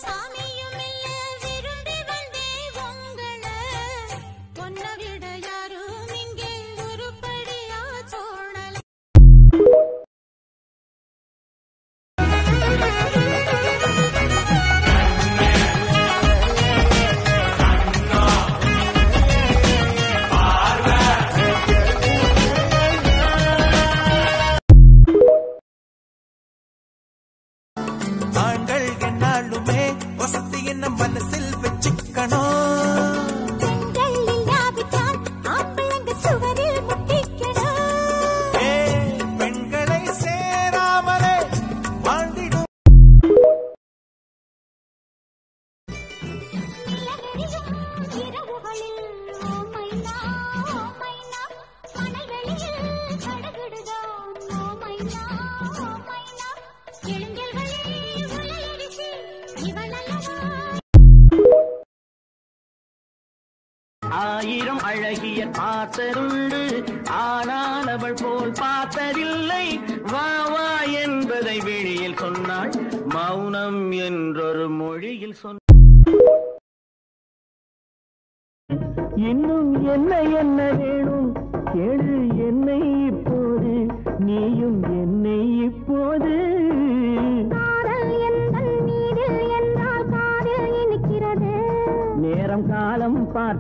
சாமியும் இல்ல விரும்பி வந்தே உங்கள பொன்ன விட யாரும் இங்கே உருப்படியா சோழல ஆண்கள் என்னாலுமே வசதி என்ன மனசில் வச்சுக்கணும் பெண்கள் இல்லாவிட்டால் ஆம்பளங்க சுவரில் முட்டிக்கணும் ஏ, பெண்களை சேராமலே வாழ்ந்திடும் இரவுகளில் ஓ மைனா ஓ மைனா மணல்வெளியில் கடகுடுதான் ஓ மைனா ஓ மைனா இளைஞர்களே உலையடிச்சு இவனல்லவா ஆயிரம் அழகிய பார்த்தருண்டு ஆனால் அவள் போல் பார்த்ததில்லை வா வா என்பதை வெளியில் சொன்னாள் மௌனம் என்றொரு மொழியில் சொன்ன இன்னும் என்ன என்ன வேணும் கேளு என்னை இப்போது நீயும் என்னை இப்போது காதல் எந்தன் மீதில் என்றால் காதில் இனிக்கிறது நேரம் காலம் பார்த்து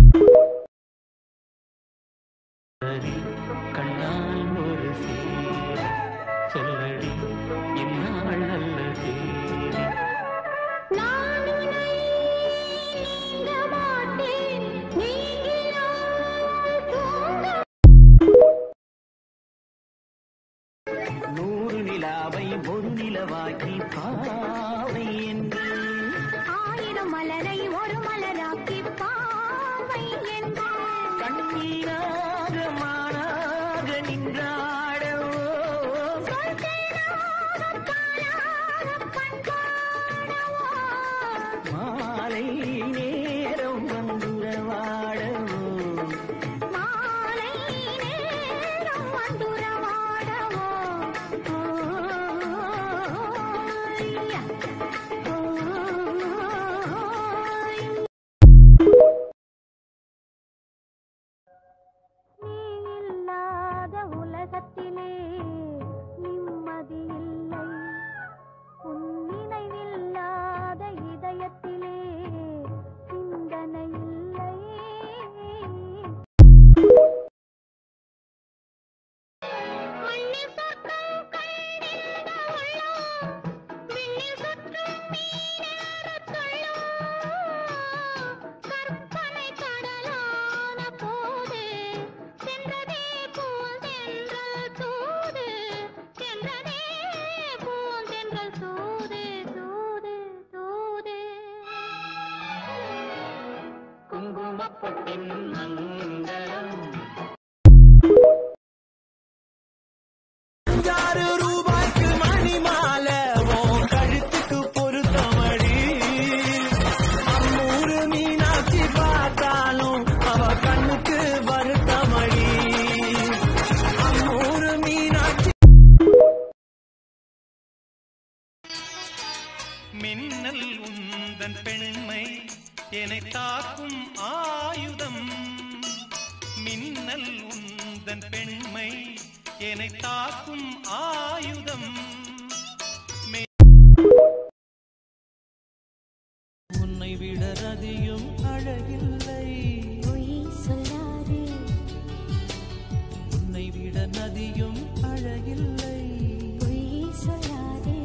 கண்ணால் ஒரு சேரி சொல்லடி இந்நாள் நல்ல தேதி நான் உன்னை நீங்க மாட்டேன் நீங்கினால் தூங்க நூறு நிலாவை ஒரு நிலவாக்கி பாவை என்று ஆயிரம் மலரை ஒரு மலராக்கி பாவை என்று கண்ணீராக மாறாக நின்றாடவோ மாலை நேரம் வந்துறவாடவோ மாலை நேரம் வந்துறவாடவோ ஓய்யா. ஓய். நீ இல்லாத உலகத்திலே நிம்மதி இல்லை உன் நினைவில்லாத இதயத்திலே சிந்தனை இல்லை மண்ணில் சொர்க்கம் கண்டிருந்த உள்ளம், விண்ணில் சுற்றும் மீனேறத் துள்ளும். கற்பனை கடலான போது சென்றதே பூந்தென்றல் தூது சென்றதே பூந்தென்றல் தூது தூது தூது குங்குமப்பொட்டின் மங்களம் அஞ்சாறு ரூபாய்க்கு மணி மாலை உன் கழுத்துக்கு பொருத்தமடி அம்மூரு மீனாட்சி பார்த்தாலும் அவ கண்ணுக்கு வருத்தமடி அம்மூரு மீனாட்சி மின்னல் உந்தன் பெண்மை என்னை தாக்கும் ஆயுதம் மின்னல் உந்தன் பெண்மை என்னை தாக்கும் ஆயுதம் மே- உன்னை விட ரதியும் அழகில்லை பொய் சொல்லாதே உன்னை விட நதியும் அழகில்லை பொய் சொல்லாதே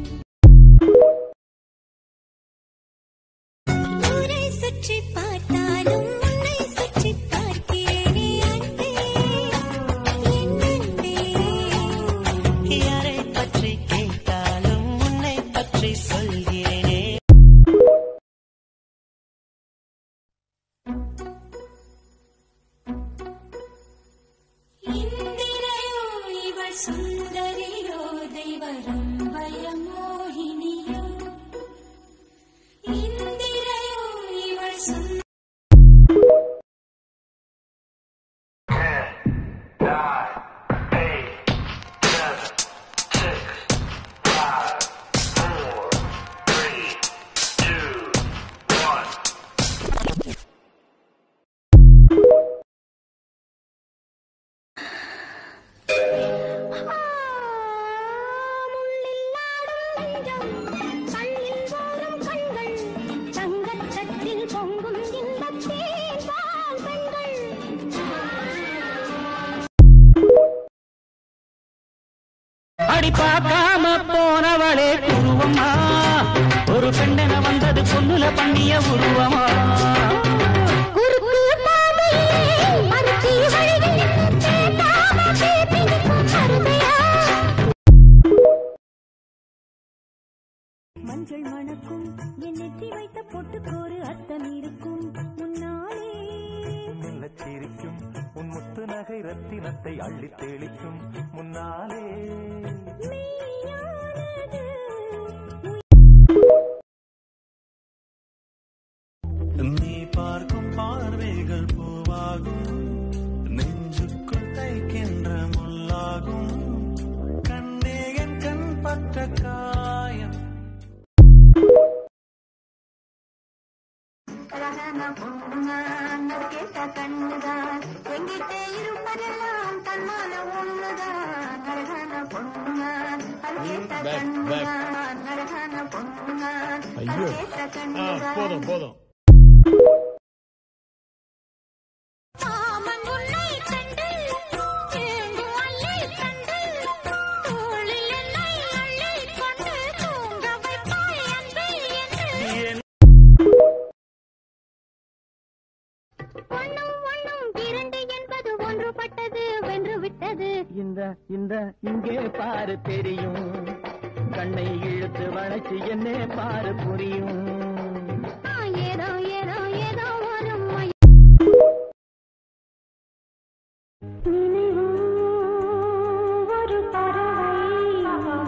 ஊரை சுற்றி பார்த்தாலும் உன்னை சுற்றி பார்க்கிறேனே அன்பே என் அன்பே யாரை பற்றி நெஞ்சம் கண்ணில் ஓடும் கண்கள் தங்கத் தட்டில் பொங்கும் இன்பத்தேன் பால் பெண்கள் அடி பார்க்காம போனவளே குருவம்மா ஒரு பெண்ணென வந்தது பொண்ணுல பண்ணிய உருவமா குறுக்கு பாதையிலே மறுத்தி வழியில் தேடாம பேபிக்கும் அருமையா மஞ்சள் மணக்கும் என் நெற்றி வைத்த பொட்டுக்கோரு அர்த்தம் இருக்கும் முன்னாலே சிரிக்கும் உன் முத்து நகை ரத்தினத்தை அள்ளி தெளிக்கும் முன்னாலே மெய்யானது நீ பார்க்கும் பார்வைகள் பூவாகும் நெஞ்சுக்குள் தைக்கின்ற முள்ளாகும் கண்ணே என் கண் பட்ட காயம் அழகான பொண்ணுதான் அது கேட்ட கண்ணுதான் எங்கிட்டே இருப்பதெல்லாம் தன்மான ஒண்ணுதான் அழகான பொண்ணுதான் அது கேட்ட கண்ணுதான் அழகான பொண்ணுதான் அது கேட்ட கண்ணுதான் போதும் போதும் மாமன் உன்னை கண்டு ஏங்கும் அள்ளி கண்டு தோளில் என்னை அள்ளிக் கொண்டு தூங்க வைப்பாய் அன்பே என்று ஒண்ணும் ஒண்ணும் இரண்டு என்பது ஒன்றுபட்டது வென்று விட்டது இந்த இந்த இங்கே பாரு தெரியும் கண்ணை இழுத்து வளைச்சு என்னே பாரு புரியும் ஆ, ஏதோ ஏதோ ஏதோ ஒரு மை- நினைவும் ஒரு பறவை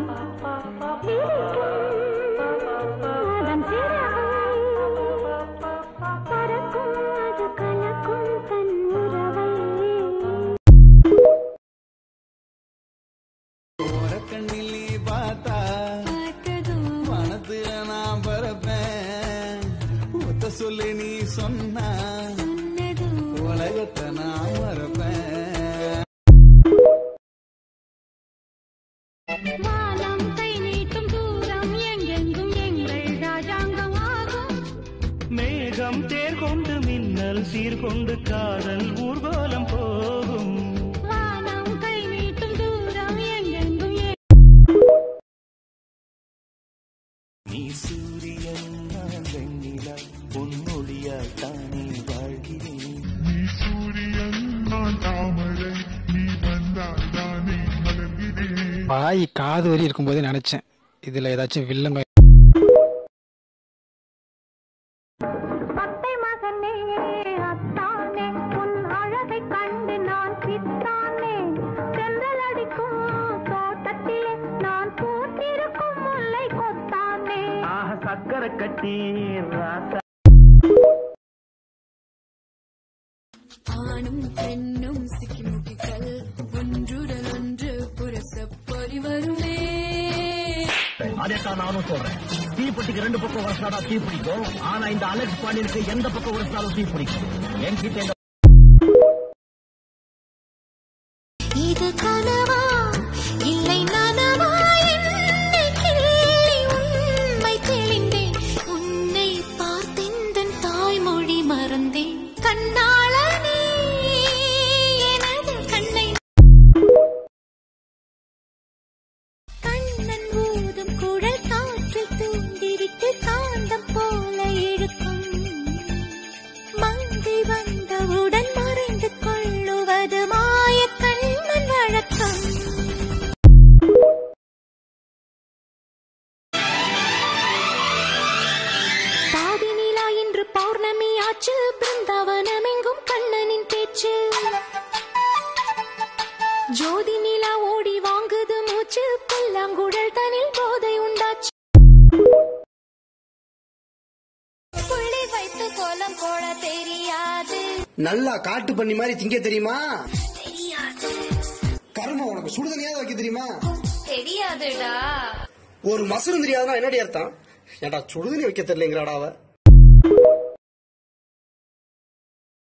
அதன் சிறகை பறக்கும் அது கலக்கும் தன் உறவை கண்ணில் நீ பார்த்தா மனத்துல நான் பரப்பேன் ஒத்த சொல்லி நீ சொன்னா உலகத்தை நான் மறப்பேன் வானம் கை நீட்டும் தூரம் எங்கெங்கும் எங்கள் ராஜாங்கம் ஆகும் மேகம் தேர் கொண்டு மின்னல் சீர்கொண்டு காதல் ஊர்கோலம் போகும் வானம் கை நீட்டும் தூரம் எங்கெங்கும் எ- நீ சூரியன் நான் வெண்ணிலா பொன்னொழியால் தானே வாழ்கிறேன் வாய் காது வலி இருக்கும்போதே நினைச்சேன் இதுல ஏதாச்சும் வில்லங்க அத்தை மகனே அத்தானே உன் அழகைக் கண்டு நான் சித்தானே செந்தல் அடிக்கும் தோட்டத்திலே நான் பூத்திருக்கும் முல்லை கொத்தானே ஆக சக்கரை கட்டி ராசா ஆணும் பெண்ணும் சிக்கிமுக்கிகள் ஒன்றுடன் ஒன்று புரச பரிவருமே அதைத்தான் நானும் சொல்றேன் தீப்பெட்டிக்கு ரெண்டு பக்கம் உரசாடா தீ பிடிக்கும் ஆனா இந்த அலெக்ஸ் பாண்டியனுக்கு எந்த பக்கம் உரசாலும் தீ பிடிக்கும் என்கிட்ட இந்த இது கனவா இல்லை நனவா என்னை கிள்ளி உண்மை தெளிந்தேன் உன்னை பார்த்தெந்தன் தாய்மொழி மறந்தேன் கண்ணாளனே எனது கண்ணை கண்ணன் ஊதும் குழல் காற்றில் தூண்டிவிட்டு காந்தம் போல இழுக்கும் மங்கை வந்தவுடன் மறைந்து கொள்ளுவது மாய கண்ணன் வழக்கம் பாதி நிலா இன்று பௌர்ணமி ஆச்சு பிருந்தாவனம் எங்கும் கண்ணனின் பேச்சு ஜோதி நிலா ஓடி வாங்குது மூச்சு புல்லாங்குழல் தனில் போதை உண்டாச்சு புள்ளி வைத்து கோலம் போட தெரியாது நல்லா காட்டு பண்ணி மாதிரி திங்க தெரியுமா தெரியாது கரும உனக்கு சுடுதனியாவது வைக்க தெரியுமா தெரியாதுடா ஒரு மசரும் தெரியாதுன்னா என்னடி அர்த்தம் ஏன்டா சுடுதண்ணி வைக்க தெரியலங்கிறாடா அவ